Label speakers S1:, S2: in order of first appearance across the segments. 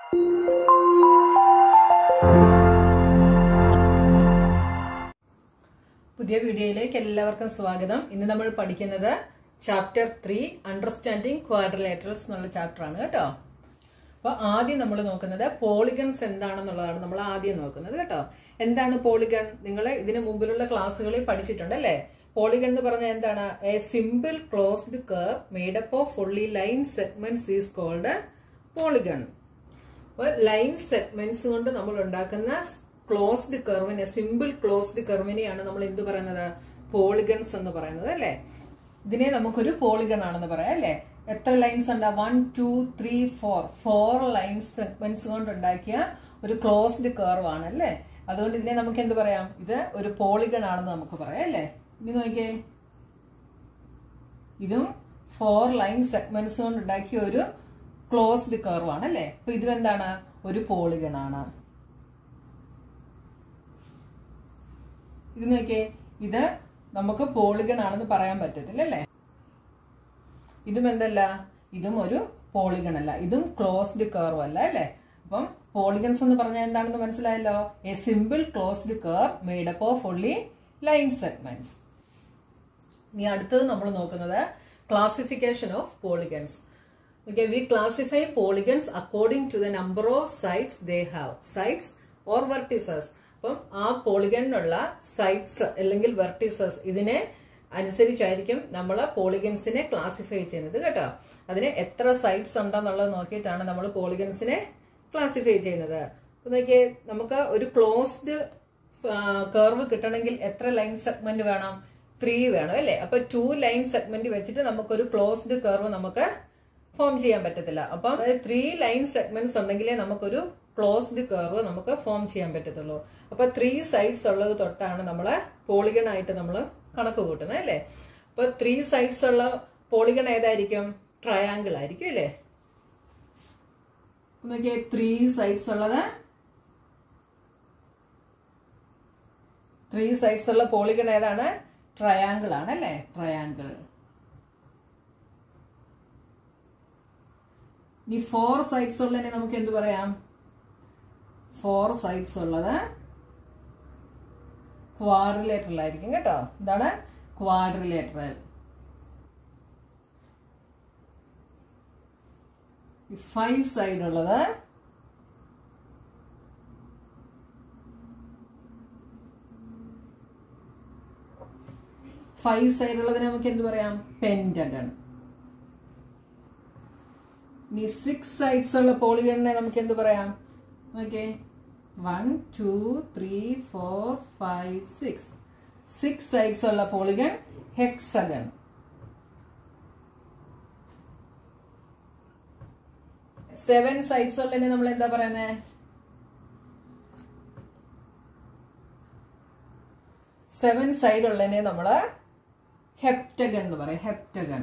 S1: പുതിയ വീഡിയോയിലേക്ക് എല്ലാവർക്കും സ്വാഗതം ഇന്ന് നമ്മൾ പഠിക്കുന്നത് ചാപ്റ്റർ ത്രീ അണ്ടർസ്റ്റാൻഡിങ് ക്വാഡ്രിലേറ്ററൽസ് എന്നുള്ള ചാപ്റ്റർ ആണ് കേട്ടോ അപ്പൊ ആദ്യം നമ്മൾ നോക്കുന്നത് പോളിഗൺസ് എന്താണെന്നുള്ളതാണ് നമ്മൾ ആദ്യം നോക്കുന്നത് കേട്ടോ എന്താണ് പോളിഗൺ നിങ്ങൾ ഇതിനു മുമ്പിലുള്ള ക്ലാസ്സുകളിൽ പഠിച്ചിട്ടുണ്ട് അല്ലേ പോളിഗൺ എന്ന് പറഞ്ഞാൽ എന്താണ് a simple closed curve made up of fully line segments is called polygon അപ്പൊ ലൈൻ സെഗ്മെന്റ്സ് കൊണ്ട് നമ്മൾ ഉണ്ടാക്കുന്ന ക്ലോസ്ഡ് കർവിനെ സിമ്പിൾ ക്ലോസ്ഡ് കർവിനെയാണ് നമ്മൾ എന്ത് പറയുന്നത് പോളിഗൺസ് എന്ന് പറയുന്നത് അല്ലെ ഇതിനെ നമുക്കൊരു പോളിഗൺ ആണെന്ന് പറയാം അല്ലെ എത്ര ലൈൻസ് ഉണ്ട് one two three four four line segments കൊണ്ട് ഉണ്ടാക്കിയ ഒരു ക്ലോസ്ഡ് കർവ് ആണ് അല്ലെ അതുകൊണ്ട് ഇതിനെ നമുക്ക് എന്ത് പറയാം ഇത് ഒരു പോളിഗൺ ആണെന്ന് നമുക്ക് പറയാം അല്ലെ ഇനി നോക്കിയേ ഇതും ഫോർ ലൈൻ സെഗ്മെന്റ്സ് കൊണ്ട് ഉണ്ടാക്കിയ ഒരു ക്ലോസ്ഡ് കർവ് ആണ് അല്ലെ അപ്പൊ ഇതും എന്താണ് ഒരു പോളിഗൺ ആണ് ഇത് നോക്കിയേ ഇത് നമുക്ക് പോളിഗൺ ആണെന്ന് പറയാൻ പറ്റത്തില്ല അല്ലേ ഇതും എന്തല്ല ഇതും ഒരു പോളിഗൺ അല്ല ഇതും ക്ലോസ്ഡ് കർവ് അല്ല അല്ലേ അപ്പം പോളിഗൺസ് എന്ന് പറഞ്ഞാൽ എന്താണെന്ന് മനസ്സിലായല്ലോ a simple closed curve made up of only line segments ഇനി അടുത്തത് നമ്മൾ നോക്കുന്നത് classification of polygons Okay, we classify polygons according to the number of sides they have. Sides or vertices. അപ്പം ആ പോളിഗണിനുള്ള സൈഡ്സ് അല്ലെങ്കിൽ വെർട്ടിസസ് ഇതിനെ അനുസരിച്ചായിരിക്കും നമ്മൾ പോളിഗൻസിനെ ക്ലാസിഫൈ ചെയ്യുന്നത് കേട്ടോ അതിന് എത്ര സൈഡ്സ് ഉണ്ടെന്നുള്ളത് നോക്കിയിട്ടാണ് നമ്മൾ പോളിഗൻസിനെ ക്ലാസിഫൈ ചെയ്യുന്നത് അപ്പൊ നോക്കിയേ നമുക്ക് ഒരു ക്ലോസ്ഡ് കർവ് കിട്ടണമെങ്കിൽ എത്ര ലൈൻ സെഗ്മെന്റ് വേണം ത്രീ വേണം അല്ലേ അപ്പൊ ടു ലൈൻ സെഗ്മെന്റ് വെച്ചിട്ട് നമുക്കൊരു ക്ലോസ്ഡ് കർവ് നമുക്ക് ഫോം ചെയ്യാൻ പറ്റത്തില്ല അപ്പം ത്രീ ലൈൻ സെഗ്മെന്റ്സ് ഉണ്ടെങ്കിലേ നമുക്കൊരു ക്ലോസ്ഡ് കർവ് നമുക്ക് ഫോം ചെയ്യാൻ പറ്റത്തുള്ളൂ അപ്പൊ ത്രീ സൈഡ്സ് ഉള്ളത് തൊട്ടാണ് നമ്മള് പോളിഗൺ ആയിട്ട് നമ്മൾ കണക്ക് കൂട്ടുന്നത് അല്ലേ അപ്പൊ ത്രീ സൈഡ്സ് ഉള്ള പോളിഗൺ ഏതായിരിക്കും ട്രയാങ്കിൾ ആയിരിക്കും അല്ലേ നോക്കിയേ ത്രീ സൈഡ്സ് ഉള്ളത് ത്രീ സൈഡ്സ് ഉള്ള പോളിഗൺ ഏതാണ് ട്രയാങ്കിൾ ആണ് അല്ലേ ട്രയാങ്കിൾ ഇനി ഫോർ സൈഡ്സ് ഉള്ളതിനെ നമുക്ക് എന്ത് പറയാം ഫോർ സൈഡ്സ് ഉള്ളത് ക്വാഡ്രിലേറ്ററൽ ആയിരിക്കും കേട്ടോ എന്താണ് ക്വാഡ്രിലേറ്ററൽ ഫൈവ് സൈഡ് ഉള്ളത് ഫൈവ് സൈഡ് ഉള്ളതിനെ നമുക്ക് എന്ത് പറയാം പെന്റഗൺ ഇനി സിക്സ് സൈഡ്സ് ഉള്ള പോളിഗണിനെ നമുക്ക് എന്ത് പറയാം okay one two three four five six six sides ഉള്ള പോളിഗൺ ഹെക്സഗൺ സെവൻ സൈഡ്സ് ഉള്ളതിനെ നമ്മൾ എന്താ പറയുന്നത് സെവൻ സൈഡ് ഉള്ളതിനെ നമ്മള് ഹെപ്റ്റഗൺ എന്ന് പറയും ഹെപ്റ്റഗൺ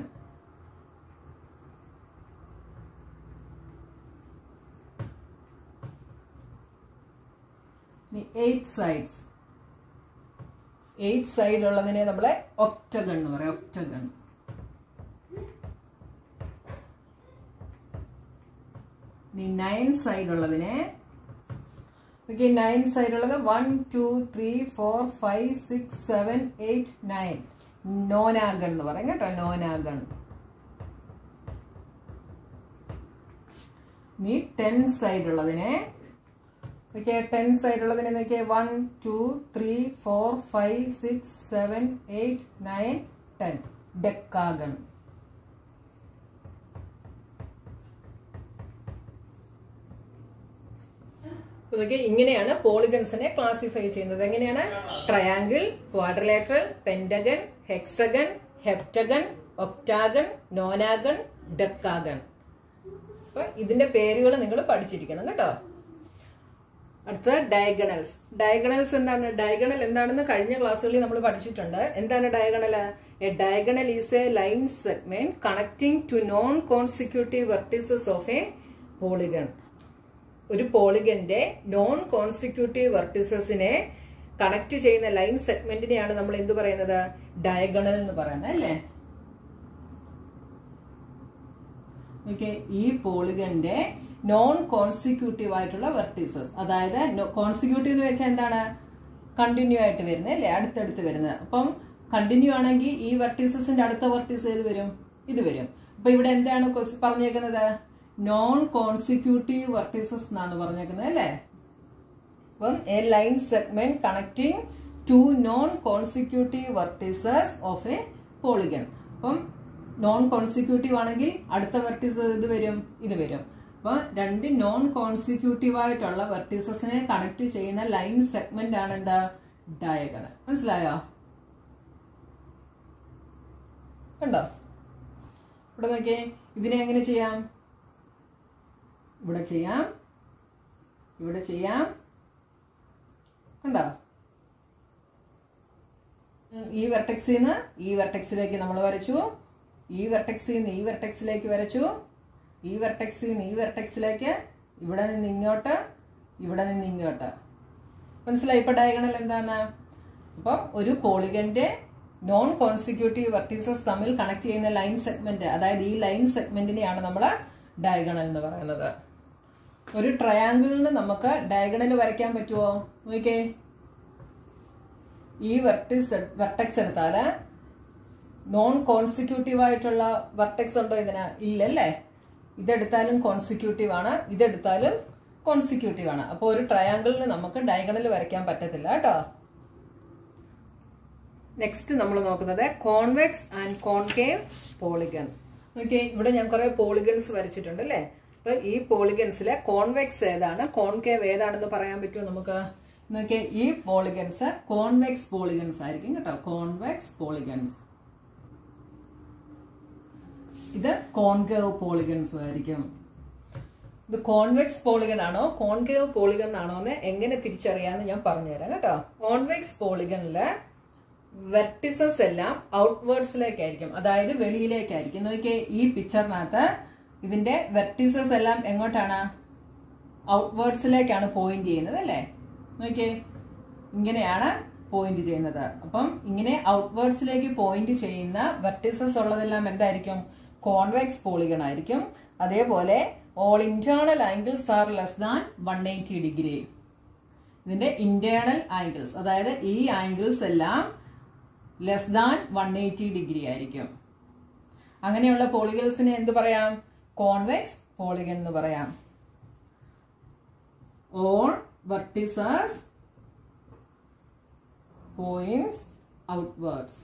S1: ഇനി എയ്റ്റ് സൈഡ്സ് എയ്റ്റ് സൈഡ് ഉള്ളതിനെ നമ്മളെ ഒക്ടഗൺ എന്ന് പറയാം ഒക്ടഗൺ ഇനി നയൻ സൈഡ് ഉള്ളതിനെ ഓക്കെ നയൻ സൈഡ് ഉള്ളത് one two three four five six seven eight nine nonagon എന്ന് പറയും കേട്ടോ നോനാഗൺ ഇനി ടെൻ സൈഡ് ഉള്ളതിനെ ഓക്കെ ടെൻ സൈഡ് ഉള്ളതിനെ നോക്കിയേ one two three four five six seven eight nine ten decagon ഇതൊക്കെ ഇങ്ങനെയാണ് പോളിഗൺസിനെ ക്ലാസിഫൈ ചെയ്യുന്നത് എങ്ങനെയാണ് triangle quadrilateral pentagon hexagon heptagon octagon nonagon decagon അപ്പൊ ഇതിന്റെ പേരുകൾ നിങ്ങൾ പഠിച്ചിരിക്കണം കേട്ടോ അടുത്ത ഡയഗണൽസ് ഡയഗണൽസ് എന്താണ് ഡയഗണൽ എന്താണെന്ന് കഴിഞ്ഞ ക്ലാസ്സുകളിൽ നമ്മൾ പഠിച്ചിട്ടുണ്ട് എന്താണ് diagonal a diagonal is a line segment connecting two non consecutive vertices of a polygon ഒരു പോളിഗന്റെ നോൺ കോൺസിക്യൂട്ടീവ് വെർട്ടിസസിനെ കണക്ട് ചെയ്യുന്ന ലൈൻ സെഗ്മെന്റിനെയാണ് നമ്മൾ എന്ത് പറയുന്നത് ഡയഗണൽ എന്ന് പറയുന്നത് അല്ലേ ഓക്കെ ഈ പോളിഗന്റെ നോൺ കോൺസിക്യൂട്ടീവ് ആയിട്ടുള്ള വെർട്ടീസസ് അതായത് കോൺസിക്യൂട്ടീവ് എന്ന് വെച്ചാൽ എന്താണ് കണ്ടിന്യൂ ആയിട്ട് വരുന്നത് അല്ലേ അടുത്തടുത്ത് വരുന്നത് അപ്പം കണ്ടിന്യൂ ആണെങ്കിൽ ഈ വെർട്ടീസസിന്റെ അടുത്ത വെർട്ടീസ് ഏത് വരും ഇത് വരും അപ്പൊ ഇവിടെ എന്താണ് ques- പറഞ്ഞേക്കുന്നത് നോൺ കോൺസിക്യൂട്ടീവ് വെർട്ടീസസ് എന്നാണ് പറഞ്ഞേക്കുന്നത് അല്ലേ അപ്പം a line segment connecting two non consecutive vertices of a polygon അപ്പം നോൺ കോൺസിക്യൂട്ടീവ് ആണെങ്കിൽ അടുത്ത വെർട്ടീസ് ഇത് വരും ഇത് വരും അപ്പൊ രണ്ട് നോൺ കോൺസിക്യൂട്ടീവ് ആയിട്ടുള്ള വെർട്ടീസസിനെ കണക്ട് ചെയ്യുന്ന ലൈൻ സെഗ്മെന്റ് ആണ് എന്താ ഡയഗണൽ മനസ്സിലായോ കണ്ടോ ഇവിടെ നോക്കിയേ ഇതിനെ എങ്ങനെ ചെയ്യാം ഇവിടെ ചെയ്യാം ഇവിടെ ചെയ്യാം കണ്ടോ ഉം, ഈ വെർട്ടെക്സിൽ നിന്ന് ഈ വെർട്ടെക്സിലേക്ക് നമ്മൾ വരച്ചു ഈ വെർട്ടെക്സിൽ നിന്ന് ഈ വെർട്ടെക്സിലേക്ക് വരച്ചു ഈ വെർട്ടെക്സിൽ നിന്ന് ഈ വെർട്ടെക്സിലേക്ക് ഇവിടെ നിന്ന് ഇങ്ങോട്ട് ഇവിടെ നിന്ന് ഇങ്ങോട്ട് മനസ്സിലായി ഇപ്പൊ ഡയഗണൽ എന്താണ് അപ്പം ഒരു പോളിഗന്റെ നോൺ കോൺസിക്യൂട്ടീവ് വെർട്ടീസസ് തമ്മിൽ കണക്ട് ചെയ്യുന്ന ലൈൻ സെഗ്മെന്റ് അതായത് ഈ ലൈൻ സെഗ്മെന്റിനെയാണ് നമ്മൾ ഡയഗണൽ എന്ന് പറയുന്നത് ഒരു ട്രയാങ്കിളിന് നമുക്ക് ഡയഗണൽ വരയ്ക്കാൻ പറ്റുമോ നോക്കിക്കേ ഈ വെർട്ടിക്സ് വെർട്ടെക്സ് എടുത്താല് നോൺ കോൺസിക്യൂട്ടീവ് ആയിട്ടുള്ള വെർട്ടെക്സ് ഉണ്ടോ ഇതിന് ഇല്ലല്ലേ ഇതെടുത്താലും കോൺസിക്യൂട്ടീവ് ആണ് ഇതെടുത്താലും കോൺസിക്യൂട്ടീവ് ആണ് അപ്പോൾ ഒരു ട്രയാങ്കിളിന് നമുക്ക് ഡയഗണൽ വരയ്ക്കാൻ പറ്റത്തില്ല കേട്ടോ നെക്സ്റ്റ് നമ്മൾ നോക്കുന്നത് convex and concave polygon okay ഇവിടെ ഞാൻ കുറെ പോളിഗൺസ് വരച്ചിട്ടുണ്ട് അല്ലേ അപ്പൊ ഈ പോളിഗൺസിലെ കോൺവെക്സ് ഏതാണ് കോൺകേവ് ഏതാണെന്ന് പറയാൻ പറ്റുമോ നമുക്ക് നോക്കിയേ ഈ പോളിഗൺസ് കോൺവെക്സ് പോളിഗൺസ് ആയിരിക്കും കേട്ടോ കോൺവെക്സ് പോളിഗൺസ് ഇത് കോൺകേവ് പോളിഗൺസ് ആയിരിക്കും ഇത് കോൺവെക്സ് പോളിഗൺ ആണോ കോൺകേവ് പോളിഗൺ ആണോ എന്ന് എങ്ങനെ തിരിച്ചറിയാന്ന് ഞാൻ പറഞ്ഞുതരാം കേട്ടോ കോൺവെക്സ് പോളിഗണില് വെർട്ടിസസ് എല്ലാം ഔട്ട്വേർഡ്സിലേക്കായിരിക്കും അതായത് വെളിയിലേക്കായിരിക്കും നോക്കിയേ ഈ പിക്ചറിനകത്ത് ഇതിന്റെ വെർട്ടിസസ് എല്ലാം എങ്ങോട്ടാണ് ഔട്ട്വേർഡ്സിലേക്കാണ് പോയിന്റ് ചെയ്യുന്നത് അല്ലേ നോക്കിയേ ഇങ്ങനെയാണ് പോയിന്റ് ചെയ്യുന്നത് അപ്പം ഇങ്ങനെ ഔട്ട്വേർഡ്സിലേക്ക് പോയിന്റ് ചെയ്യുന്ന വെർട്ടിസസ് ഉള്ളതെല്ലാം എന്തായിരിക്കും കോൺവെക്സ് പോളിഗൺ ആയിരിക്കും അതേപോലെ all internal angles are less than one eighty degree ഇതിന്റെ ഇന്റേണൽ ആംഗിൾസ് അതായത് ഈ ആംഗിൾസ് എല്ലാം less than one eighty degree ആയിരിക്കും അങ്ങനെയുള്ള പോളിഗൾസിനെ എന്ത് പറയാം കോൺവെക്സ് പോളിഗൺ എന്ന് പറയാം ഓൾ വെർട്ടിസസ് പോയിന്റ്സ് ഔട്ട്വേർഡ്സ്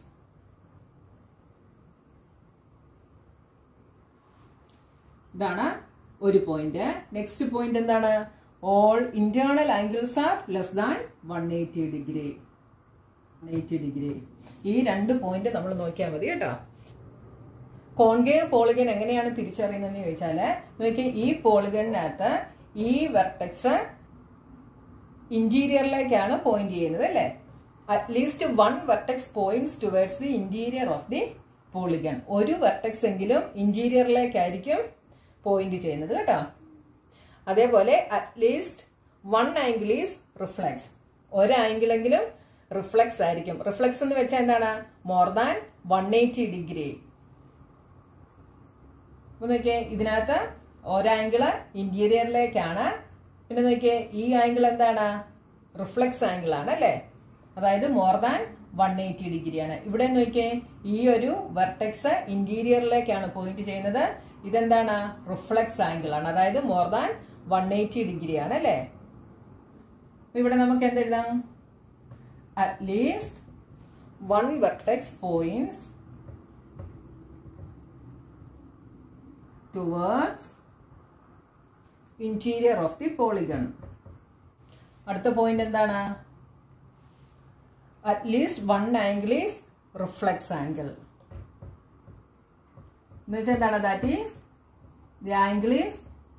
S1: ഇതാണ് ഒരു പോയിന്റ് നെക്സ്റ്റ് പോയിന്റ് എന്താണ് all internal angles are less than one eighty degree eighty degree ഈ രണ്ട് പോയിന്റ് നമ്മൾ നോക്കിയാൽ മതി കേട്ടോ കോൺകേവ് പോളിഗൺ എങ്ങനെയാണ് തിരിച്ചറിയുന്നതെന്ന് ചോദിച്ചാല് നോക്കിയാൽ ഈ പോളിഗണിനകത്ത് ഈ വെർട്ടെക്സ് ഇന്റീരിയറിലേക്കാണ് പോയിന്റ് ചെയ്യുന്നത് അല്ലേ at least one vertex points towards the interior of the polygon ഒരു വെർട്ടെക്സ് എങ്കിലും ഇന്റീരിയറിലേക്കായിരിക്കും പോയിന്റ് ചെയ്യുന്നത് കേട്ടോ അതേപോലെ at least one angle is reflex ഒരു ആംഗിളെങ്കിലും റിഫ്ലക്സ് ആയിരിക്കും റിഫ്ലക്സ് എന്ന് വെച്ചാൽ എന്താണ് more than one eighty degree അപ്പൊ നോക്കിയേ ഇതിനകത്ത് ഒരാംഗിള് ഇന്റീരിയറിലേക്കാണ് പിന്നെ നോക്കിയേ ഈ ആംഗിൾ എന്താണ് റിഫ്ലക്സ് ആംഗിൾ ആണ് അല്ലേ അതായത് മോർ ദാൻ വൺ എയ്റ്റി ഡിഗ്രിയാണ് ഇവിടെ നോക്കിയേ ഈ ഒരു വെർട്ടെക്സ് ഇന്റീരിയറിലേക്കാണ് പോയിന്റ് ചെയ്യുന്നത് ഇതെന്താണ് റിഫ്ലക്സ് ആംഗിൾ ആണ് അതായത് more than one eighty degree ആണ് അല്ലേ അപ്പൊ ഇവിടെ നമുക്ക് എന്തെഴുതാം at least one vertex points towards interior of the polygon അടുത്ത പോയിന്റ് എന്താണ് at least one angle is reflex angle എന്ന് വെച്ചാൽ എന്താണ് that is the angle is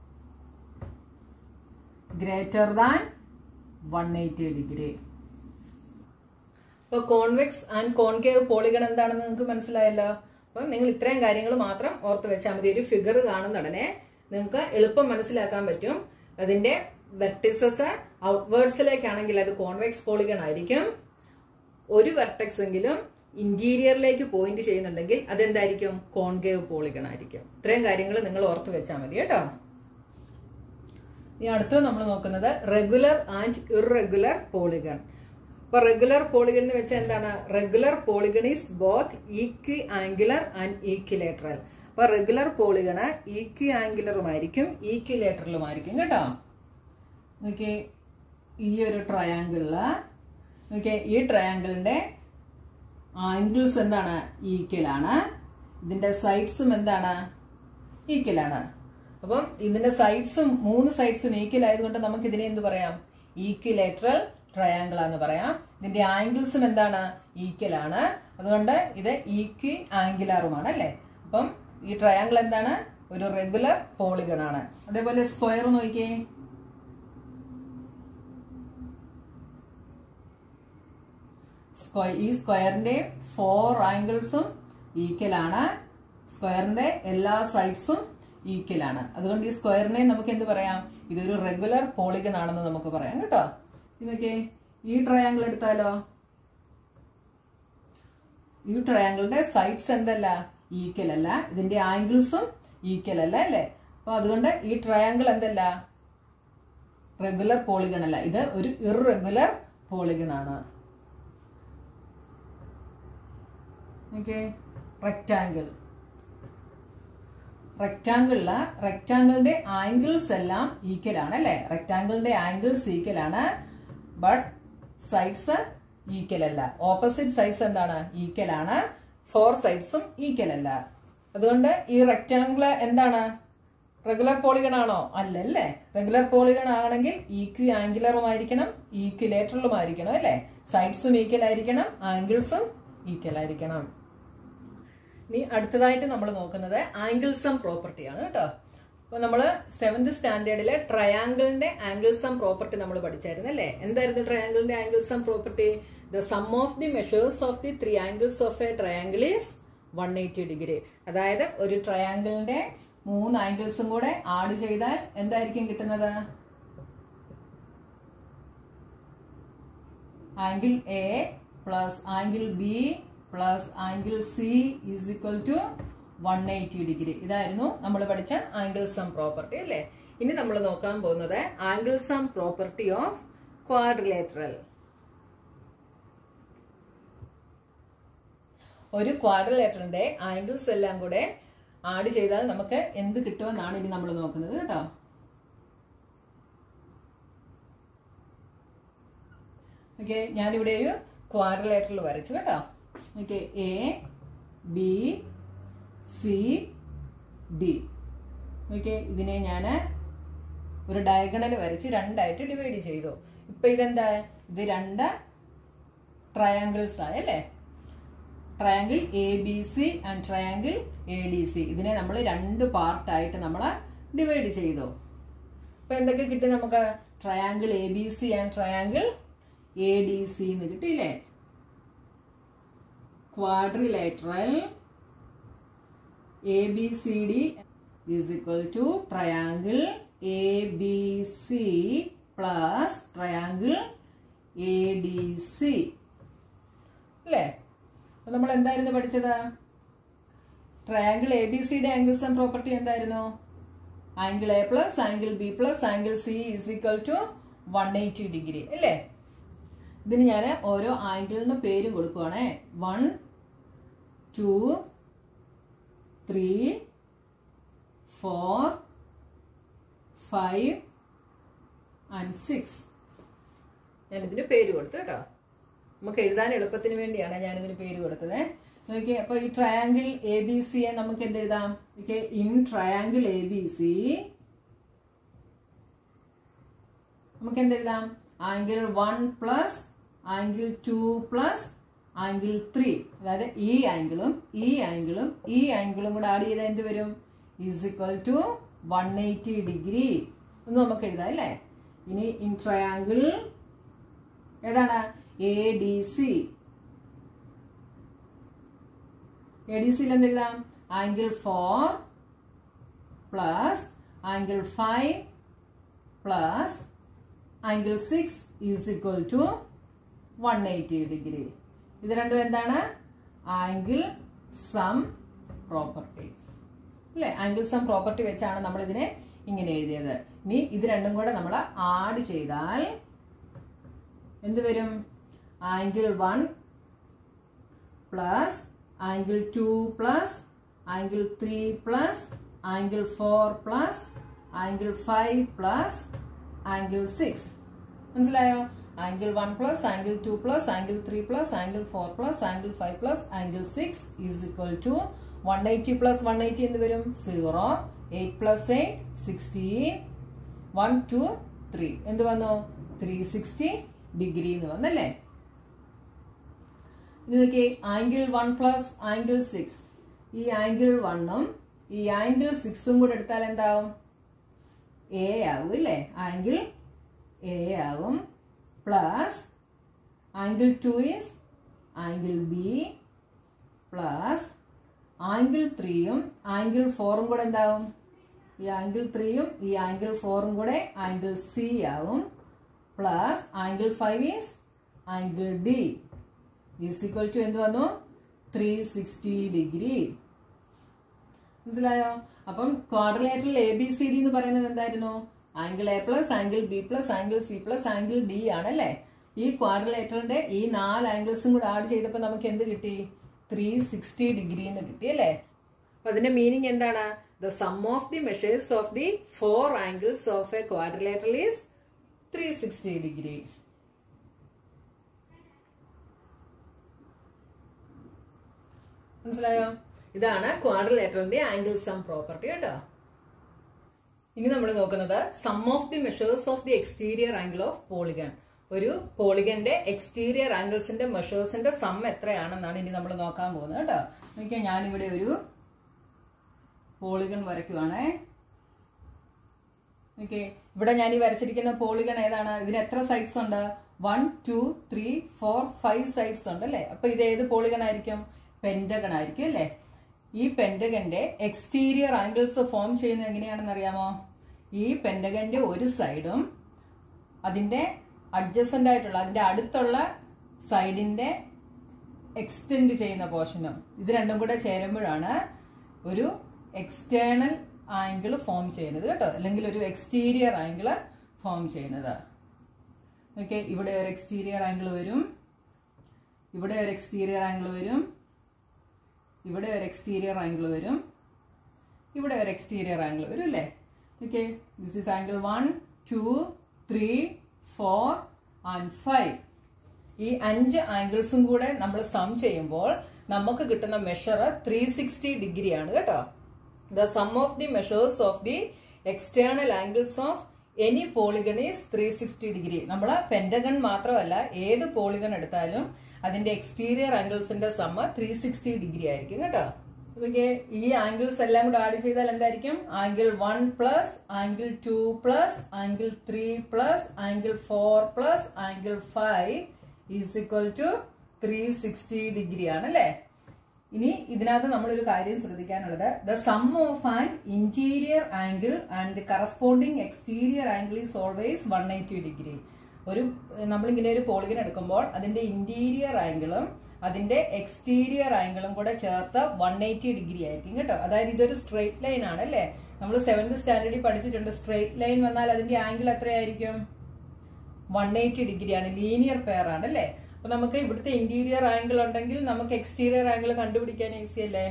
S1: greater than one eighty degree ഇപ്പൊ കോൺവെക്സ് ആൻഡ് കോൺകേവ് പോളിഗൺ എന്താണെന്ന് നിങ്ങൾക്ക് മനസ്സിലായല്ലോ അപ്പം നിങ്ങൾ ഇത്രയും കാര്യങ്ങൾ മാത്രം ഓർത്ത് വെച്ചാൽ മതി ഒരു ഫിഗർ കാണുന്ന ഉടനെ നിങ്ങൾക്ക് എളുപ്പം മനസ്സിലാക്കാൻ പറ്റും അതിന്റെ വെർട്ടിസസ് ഔട്ട്വേർഡ്സിലേക്കാണെങ്കിൽ അത് കോൺവെക്സ് പോളിഗൺ ആയിരിക്കും ഒരു വെർട്ടെക്സ് എങ്കിലും ഇന്റീരിയറിലേക്ക് പോയിന്റ് ചെയ്യുന്നുണ്ടെങ്കിൽ അതെന്തായിരിക്കും കോൺകേവ് പോളിഗൺ ആയിരിക്കും ഇത്രയും കാര്യങ്ങൾ നിങ്ങൾ ഓർത്ത് വെച്ചാൽ മതി കേട്ടോ ഇനി അടുത്തത് നമ്മൾ നോക്കുന്നത് റെഗുലർ ആൻഡ് ഇറഗുലർ പോളിഗൺ അപ്പൊ റെഗുലർ പോളിഗൺ എന്ന് വെച്ചാൽ എന്താണ് regular polygon is both equiangular and equilateral അപ്പൊ റെഗുലർ പോളിഗണ് ഈക്വി ആംഗുലറുമായിരിക്കും ഈക്വിലേറ്ററലുമായിരിക്കും കേട്ടോ നോക്കിയേ ഈ ഒരു ട്രയാങ്കിളില് നോക്കിയേ ഈ ട്രയാങ്കിളിന്റെ ആംഗിൾസ് എന്താണ് ഈക്വൽ ആണ് ഇതിന്റെ സൈഡ്സും എന്താണ് ഈക്വൽ ആണ് അപ്പം ഇതിന്റെ സൈഡ്സും മൂന്ന് സൈഡ്സും ഈക്വൽ ആയതുകൊണ്ട് നമുക്ക് ഇതിനെ എന്ത് പറയാം ഈക്വിലേറ്ററൽ ട്രയാങ്കിൾ എന്ന് പറയാം ഇതിന്റെ ആംഗിൾസും എന്താണ് ഈക്വൽ ആണ് അതുകൊണ്ട് ഇത് ഈക്വി ആംഗുലാറുമാണ് അല്ലേ അപ്പം ഈ ട്രയാങ്കിൾ എന്താണ് ഒരു റെഗുലർ പോളിഗൺ ആണ് അതേപോലെ സ്ക്വയർ നോക്കിയേ സ്ക്വയർ ഈ സ്ക്വയറിന്റെ ഫോർ ആംഗിൾസും ഈക്വൽ ആണ് സ്ക്വയറിന്റെ എല്ലാ സൈഡ്സും ഈക്വൽ ആണ് അതുകൊണ്ട് ഈ സ്ക്വയറിനെ നമുക്ക് എന്ത് പറയാം ഇതൊരു റെഗുലർ പോളിഗൺ ആണെന്ന് നമുക്ക് പറയാം കേട്ടോ ഇതൊക്കെ ഈ ട്രയാങ്കിൾ എടുത്താലോ ഈ ട്രയാങ്കിളിന്റെ സൈഡ്സ് എന്തല്ല ഈക്വൽ അല്ല ഇതിന്റെ ആംഗിൾസും ഈക്വൽ അല്ല അല്ലേ അപ്പൊ അതുകൊണ്ട് ഈ ട്രയാങ്കിൾ എന്തല്ല റെഗുലർ പോളിഗൺ അല്ല ഇത് ഒരു ഇറഗുലർ പോളിഗൺ ആണ് ഓക്കെ റെക്റ്റാങ്കിൾ റെക്റ്റാങ്കിളില് റെക്റ്റാങ്കിളിന്റെ ആംഗിൾസ് എല്ലാം ഈക്വൽ ആണ് അല്ലെ റെക്റ്റാങ്കിളിന്റെ ആംഗിൾസ് ഈക്വൽ ആണ് ബട്ട് സൈഡ്സ് ഈക്വൽ അല്ല ഓപ്പോസിറ്റ് സൈഡ്സ് എന്താണ് ഈക്വൽ ആണ് ഫോർ സൈഡ്സും ഈക്വൽ അല്ല അതുകൊണ്ട് ഈ റെക്റ്റാങ്കിൾ എന്താണ് റെഗുലർ പോളിഗൺ ആണോ അല്ലല്ലേ റെഗുലർ പോളിഗൺ ആണെങ്കിൽ ഈക്വി ആംഗുലറും ആയിരിക്കണം ഈക്വിലേറ്ററലും ആയിരിക്കണം അല്ലേ സൈഡ്സും ഈക്വൽ ആയിരിക്കണം ആംഗിൾസും ഈക്വൽ ആയിരിക്കണം ഇനി അടുത്തതായിട്ട് നമ്മൾ നോക്കുന്നത് ആംഗിൾസം പ്രോപ്പർട്ടി ആണ് കേട്ടോ അപ്പൊ നമ്മൾ സെവന്ത് സ്റ്റാൻഡേർഡിലെ ട്രയാങ്കിളിന്റെ ആംഗിൾസം പ്രോപ്പർട്ടി നമ്മൾ പഠിച്ചായിരുന്നു അല്ലേ എന്തായിരുന്നു ട്രയാങ്കിളിന്റെ angle sum property the sum of the measures of the three angles of a triangle is one eighty degree അതായത് ഒരു ട്രയാങ്കിളിന്റെ മൂന്ന് ആംഗിൾസും കൂടെ ആഡ് ചെയ്താൽ എന്തായിരിക്കും കിട്ടുന്നത് angle A plus angle B plus angle C is equal to one eighty degree ഇതായിരുന്നു നമ്മൾ പഠിച്ച ആംഗിൾ സം പ്രോപ്പർട്ടി അല്ലേ ഇനി നമ്മൾ നോക്കാൻ പോകുന്നത് angle sum property of quadrilateral ഒരു ക്വാഡ്രിലേറ്ററിന്റെ ആംഗിൾസ് എല്ലാം കൂടെ ആഡ് ചെയ്താൽ നമുക്ക് എന്ത് കിട്ടുമെന്നാണ് ഇനി നമ്മൾ നോക്കുന്നത് കേട്ടോ ഓക്കെ ഞാനിവിടെ ഒരു ക്വാഡ്രിലേറ്ററിൽ വരച്ചു കേട്ടോ okay A B C D okay ഇതിനെ ഞാൻ ഒരു ഡയഗണൽ വരച്ച് രണ്ടായിട്ട് ഡിവൈഡ് ചെയ്തു ഇപ്പൊ ഇതെന്താ ഇത് രണ്ട് ട്രയാങ്കിൾസ് ആയ അല്ലേ triangle A B C and triangle A D C ഇതിനെ നമ്മൾ രണ്ട് പാർട്ടായിട്ട് നമ്മൾ ഡിവൈഡ് ചെയ്തു അപ്പൊ എന്തൊക്കെ കിട്ടി നമുക്ക് triangle A B C and triangle A D C എന്ന് കിട്ടിയില്ലേ quadrilateral A B C D is equal to triangle A B C plus triangle A D C അല്ലേ അപ്പൊ നമ്മൾ എന്തായിരുന്നു പഠിച്ചത് ട്രയാങ്കിൾ എ ബി സിയുടെ ആംഗിൾസ് ആൻഡ് പ്രോപ്പർട്ടി എന്തായിരുന്നു angle A plus angle B plus angle C is equal to one eighty degree അല്ലേ ഇതിന് ഞാൻ ഓരോ ആംഗിളിന് പേരും കൊടുക്കുവാണേ one two three four five and six ഞാനിതിന് പേര് കൊടുത്തു കേട്ടോ നമുക്ക് എഴുതാൻ എളുപ്പത്തിന് വേണ്ടിയാണ് ഞാനിതിന് പേര് കൊടുത്തത് നോക്കിയേ അപ്പൊ ഈ ട്രയാങ്കിൾ എ ബി സിയെ നമുക്ക് എന്ത് എഴുതാം okay in triangle A B C നമുക്ക് എന്ത് എഴുതാം angle one plus angle two plus angle three അതായത് ഈ ആംഗിളും ഈ ആംഗിളും ഈ ആംഗിളും കൂടെ ആഡ് ചെയ്താൽ എന്ത് വരും is equal to one eighty degree എന്ന് നമുക്ക് എഴുതാം അല്ലേ ഇനി ഇൻ ട്രയാങ്കിൾ ഏതാണ് A D C A D സിയിൽ എന്തെഴുതാം angle four plus angle five plus angle six is equal to one eighty degree ഇത് രണ്ടും എന്താണ് ആംഗിൾ സം പ്രോപ്പർട്ടി അല്ലേ ആംഗിൾ സം പ്രോപ്പർട്ടി വെച്ചാണ് നമ്മൾ ഇതിനെ ഇങ്ങനെ എഴുതിയത് ഇനി ഇത് രണ്ടും കൂടെ നമ്മൾ ആഡ് ചെയ്താൽ എന്ത് വരും angle one plus angle two plus angle three plus angle four plus angle five plus angle six മനസ്സിലായോ angle one plus angle two plus angle three plus angle four plus angle five plus angle six is equal to one eighty plus one eighty എന്ത് വരും zero eight plus eight sixteen one two three എന്ത് വന്നു three sixty degree എന്ന് വന്നല്ലേ ഇത് നോക്കി angle one plus angle six ഈ angle വണ്ണും ഈ ആംഗിൾ സിക്സും കൂടെ എടുത്താൽ എന്താവും എ ആവും അല്ലേ ആംഗിൾ എ ആവും plus angle two is angle B plus angle ത്രീയും ആംഗിൾ ഫോറും കൂടെ എന്താവും ഈ ആംഗിൾ ത്രീയും ഈ ആംഗിൾ ഫോറും കൂടെ ആംഗിൾ സി ആവും plus angle five is angle D is equal to എന്ത് വന്നു ത്രീ സിക്സ്റ്റി ഡിഗ്രി മനസ്സിലായോ അപ്പം ക്വാഡ്രിലേറ്ററിൽ എ ബി സി ഡി എന്ന് പറയുന്നത് എന്തായിരുന്നു angle A plus angle B plus angle C plus angle D ആണല്ലേ ഈ ക്വാഡ്രിലേറ്ററിന്റെ ഈ നാല് ആംഗിൾസും കൂടെ ആഡ് ചെയ്തപ്പോൾ നമുക്ക് എന്ത് കിട്ടി ത്രീ സിക്സ്റ്റി ഡിഗ്രി എന്ന് കിട്ടി അല്ലേ അപ്പൊ അതിന്റെ മീനിങ് എന്താണ് the sum of the measures of the four angles of a quadrilateral is three sixty degree മനസ്സിലായോ ഇതാണ് ക്വാഡ്രിലേറ്ററിന്റെ ആംഗിൾ സം പ്രോപ്പർട്ടി കേട്ടോ ഇനി നമ്മൾ നോക്കുന്നത് sum of the measures of the exterior angle of polygon ഒരു പോളിഗന്റെ എക്സ്റ്റീരിയർ ആംഗിൾസിന്റെ മെഷേഴ്സിന്റെ സം എത്രയാണെന്നാണ് ഇനി നമ്മൾ നോക്കാൻ പോകുന്നത് കേട്ടോ നോക്കിയാൽ ഞാനിവിടെ ഒരു പോളിഗൺ വരയ്ക്കുവാണേ ഓക്കെ ഇവിടെ ഞാൻ ഈ വരച്ചിരിക്കുന്ന പോളിഗൺ ഏതാണ് ഇതിന് എത്ര സൈഡ്സ് ഉണ്ട് one two three four five sides ഉണ്ട് അല്ലേ അപ്പൊ ഇത് ഏത് പോളിഗൺ ആയിരിക്കും പെന്റഗൺ ആയിരിക്കും അല്ലേ ഈ പെന്റഗന്റെ എക്സ്റ്റീരിയർ ആംഗിൾസ് ഫോം ചെയ്യുന്നത് എങ്ങനെയാണെന്ന് അറിയാമോ ഈ പെന്റഗന്റെ ഒരു സൈഡും അതിന്റെ അഡ്ജസ്റ്റന്റ് ആയിട്ടുള്ള അതിന്റെ അടുത്തുള്ള സൈഡിന്റെ എക്സ്റ്റെൻഡ് ചെയ്യുന്ന പോർഷനും ഇത് രണ്ടും കൂടെ ചേരുമ്പോഴാണ് ഒരു എക്സ്റ്റേണൽ ആംഗിൾ ഫോം ചെയ്യുന്നത് കേട്ടോ അല്ലെങ്കിൽ ഒരു എക്സ്റ്റീരിയർ ആംഗിൾ ഫോം ചെയ്യുന്നത് ഓക്കെ ഇവിടെ ഒരു എക്സ്റ്റീരിയർ ആംഗിൾ വരും ഇവിടെ ഒരു എക്സ്റ്റീരിയർ ആംഗിൾ വരും ഇവിടെ ഒരു എക്സ്റ്റീരിയർ ആംഗിൾ വരും ഇവിടെ ഒരു എക്സ്റ്റീരിയർ ആംഗിൾ വരും അല്ലേ okay this is angle one two three four and five ഈ അഞ്ച് ആംഗിൾസും കൂടെ നമ്മൾ സം ചെയ്യുമ്പോൾ നമുക്ക് കിട്ടുന്ന മെഷർ ത്രീ സിക്സ്റ്റി ഡിഗ്രി ആണ് കേട്ടോ the sum of the measures of the external angles of any polygon is three sixty degree നമ്മൾ പെന്റഗൺ മാത്രമല്ല ഏത് പോളിഗൺ എടുത്താലും അതിന്റെ എക്സ്റ്റീരിയർ ആംഗിൾസിന്റെ സമ്മ ത്രീ സിക്സ്റ്റി ഡിഗ്രി ആയിരിക്കും കേട്ടോ ഓക്കെ ഈ ആംഗിൾസ് എല്ലാം കൂടെ ആഡ് ചെയ്താൽ എന്തായിരിക്കും angle one plus angle two plus angle three plus angle four plus angle five is equal to three sixty degree ആണ് അല്ലേ ഇനി ഇതിനകത്ത് നമ്മളൊരു കാര്യം ശ്രദ്ധിക്കാനുള്ളത് the sum of an interior angle and the corresponding exterior angle is always one eighty degree ഒരു നമ്മളിങ്ങനെ ഒരു പോളിഗൻ എടുക്കുമ്പോൾ അതിന്റെ ഇന്റീരിയർ ആംഗിളും അതിന്റെ എക്സ്റ്റീരിയർ ആംഗിളും കൂടെ ചേർത്ത് വൺ എയ്റ്റി ഡിഗ്രി ആയിരിക്കും കേട്ടോ അതായത് ഇതൊരു സ്ട്രെയിറ്റ് ലൈൻ ആണ് അല്ലേ നമ്മൾ സെവന്ത് സ്റ്റാൻഡേർഡിൽ പഠിച്ചിട്ടുണ്ട് സ്ട്രെയിറ്റ് ലൈൻ വന്നാൽ അതിന്റെ ആംഗിൾ എത്രയായിരിക്കും വൺ എയ്റ്റി ഡിഗ്രിയാണ് ലീനിയർ പെയർ ആണ് അല്ലേ അപ്പൊ നമുക്ക് ഇവിടുത്തെ ഇന്റീരിയർ ആംഗിൾ ഉണ്ടെങ്കിൽ നമുക്ക് എക്സ്റ്റീരിയർ ആംഗിൾ കണ്ടുപിടിക്കാൻ ഈസി അല്ലേ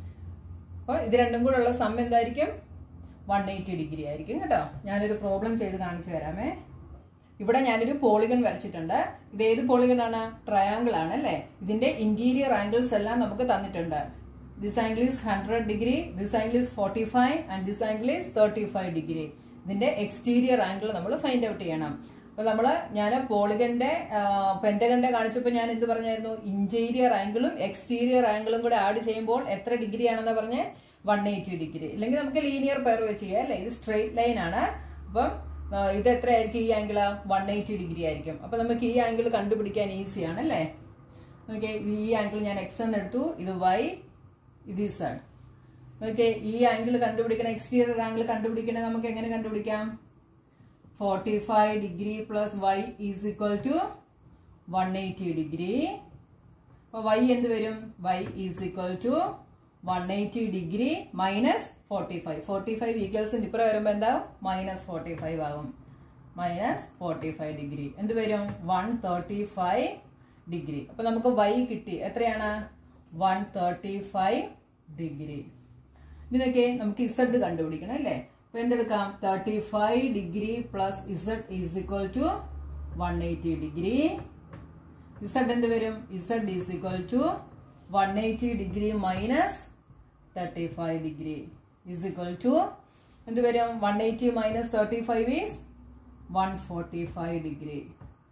S1: അപ്പൊ ഇത് രണ്ടും കൂടെ ഉള്ള സം എന്തായിരിക്കും വൺ എയ്റ്റി ഡിഗ്രി ആയിരിക്കും കേട്ടോ ഞാനൊരു പ്രോബ്ലം ചെയ്ത് കാണിച്ചു തരാമേ ഇവിടെ ഞാനൊരു പോളിഗൺ വരച്ചിട്ടുണ്ട് ഇത് ഏത് പോളിഗൺ ആണ് ട്രയാങ്കിൾ ആണ് അല്ലേ ഇതിന്റെ ഇന്റീരിയർ ആംഗിൾസ് എല്ലാം നമുക്ക് തന്നിട്ടുണ്ട് this angle is hundred degree this angle is forty five and this angle is thirty five degree ഇതിന്റെ എക്സ്റ്റീരിയർ ആംഗിൾ നമ്മൾ ഫൈൻഡ് ഔട്ട് ചെയ്യണം അപ്പൊ നമ്മള് ഞാൻ പോളിഗന്റെ പെന്റഗന്റെ കാണിച്ചപ്പോൾ ഞാൻ എന്ത് പറഞ്ഞായിരുന്നു ഇന്റീരിയർ ആംഗിളും എക്സ്റ്റീരിയർ ആംഗിളും കൂടെ ആഡ് ചെയ്യുമ്പോൾ എത്ര ഡിഗ്രി ആണെന്ന് പറഞ്ഞ് വൺ എയ്റ്റി ഡിഗ്രി അല്ലെങ്കിൽ നമുക്ക് ലീനിയർ പെയർ വെച്ച് ചെയ്യാം അല്ലേ ഇത് സ്ട്രെയിറ്റ് ലൈൻ ആണ് അപ്പം ഇത് എത്രയായിരിക്കും ഈ ആംഗിൾ വൺ എയ്റ്റി ഡിഗ്രി ആയിരിക്കും അപ്പൊ നമുക്ക് ഈ ആംഗിൾ കണ്ടുപിടിക്കാൻ ഈസിയാണ് അല്ലേ ഓക്കെ ഈ ആംഗിൾ ഞാൻ എക്സ് എന്ന് എടുത്തു ഇത് വൈ ഇത് ഇസഡ് ഓക്കെ ഈ ആംഗിൾ കണ്ടുപിടിക്കണം എക്സ്റ്റീരിയർ ആംഗിൾ കണ്ടുപിടിക്കണേ നമുക്ക് എങ്ങനെ കണ്ടുപിടിക്കാം forty five degree plus Y is equal to one eighty degree അപ്പൊ വൈ എന്ത് വരും Y is equal to one eighty degree minus forty five forty five ഈക്വൽസിന് ഇപ്പുറം വരുമ്പോ എന്താ മൈനസ് ഫോർട്ടി ഫൈവ് ആകും മൈനസ് ഫോർട്ടി ഫൈവ് ഡിഗ്രി എന്ത് വരും വൺ തേർട്ടി ഫൈവ് ഡിഗ്രി അപ്പൊ നമുക്ക് വൈ കിട്ടി എത്രയാണ് വൺ തേർട്ടി ഫൈവ് ഡിഗ്രി ഇതിനൊക്കെ നമുക്ക് ഇസഡ് കണ്ടുപിടിക്കണം അല്ലേ അപ്പൊ എന്തെടുക്കാം thirty five degree plus Z is equal to one eighty degree Z എന്ത് വരും Z is equal to one eighty degree minus thirty five degree is equal to എന്ത് വരും one eighty minus thirty five is one forty five degree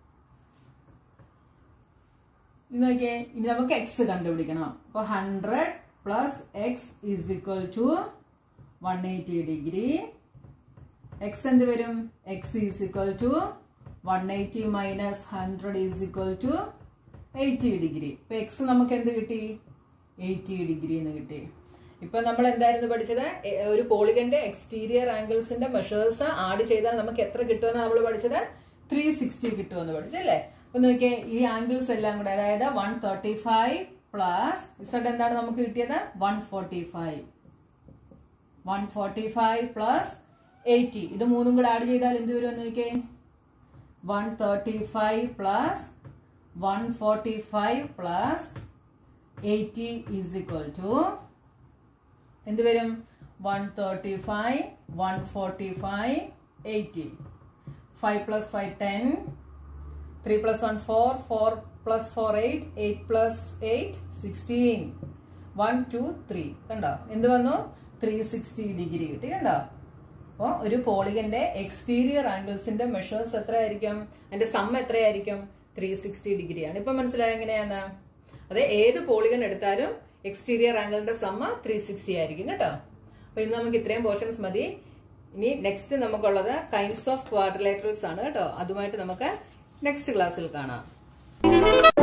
S1: ഇത് നോക്കിയേ ഇനി നമുക്ക് X കണ്ടുപിടിക്കണം അപ്പൊ hundred plus X is equal to one eighty degree X എന്ത് വരും X is equal to one eighty minus hundred is equal to eighty degree ഇപ്പൊ X നമുക്ക് എന്ത് കിട്ടി എയ്റ്റി ഡിഗ്രി എന്ന് കിട്ടി ഇപ്പൊ നമ്മൾ എന്തായിരുന്നു പഠിച്ചത് എ- ഒരു പോളിഗന്റെ എക്സ്റ്റീരിയർ ആംഗിൾസിന്റെ മെഷേഴ്സ് ആഡ് ചെയ്താൽ നമുക്ക് എത്ര കിട്ടുമെന്ന് നമ്മൾ പഠിച്ചത് ത്രീ സിക്സ്റ്റി കിട്ടുമെന്ന് പഠിച്ചല്ലേ അപ്പൊ നോക്കിയേ ഈ ആംഗിൾസ് എല്ലാം കൂടെ അതായത് one thirty five plus Z എന്താണ് നമുക്ക് കിട്ടിയത് one forty five one forty five plus eighty ഇത് മൂന്നും കൂടെ ആഡ് ചെയ്താൽ എന്ത് വരും എന്ന് നോക്കിയേ one thirty five plus one forty five plus eighty is equal to എന്ത് വരും one thirty five one forty five eighty five plus five ten three plus one four four plus four eight eight plus eight sixteen one two three കണ്ടോ എന്ത് വന്നു three sixty degree കിട്ടി കണ്ടോ അപ്പോൾ ഒരു പോളിഗന്റെ എക്സ്റ്റീരിയർ ആംഗിൾസിന്റെ മെഷേഴ്സ് എത്രയായിരിക്കും അതിന്റെ സം എത്രയായിരിക്കും ത്രീ സിക്സ്റ്റി ഡിഗ്രിയാണ് ഇപ്പൊ മനസ്സിലായ എങ്ങനെയാണ് അതെ ഏത് പോളിഗൺ എടുത്താലും എക്സ്റ്റീരിയർ ആംഗിളിന്റെ സമ്മ ത്രീ സിക്സ്റ്റി ആയിരിക്കും കേട്ടോ അപ്പൊ ഇന്ന് നമുക്ക് ഇത്രയും പോർഷൻസ് മതി ഇനി നെക്സ്റ്റ് നമുക്കുള്ളത് കൈൻഡ്സ് ഓഫ് ക്വാഡ്രിലേറ്ററൽസ് ആണ് കേട്ടോ അതുമായിട്ട് നമുക്ക് നെക്സ്റ്റ് ക്ലാസ്സിൽ കാണാം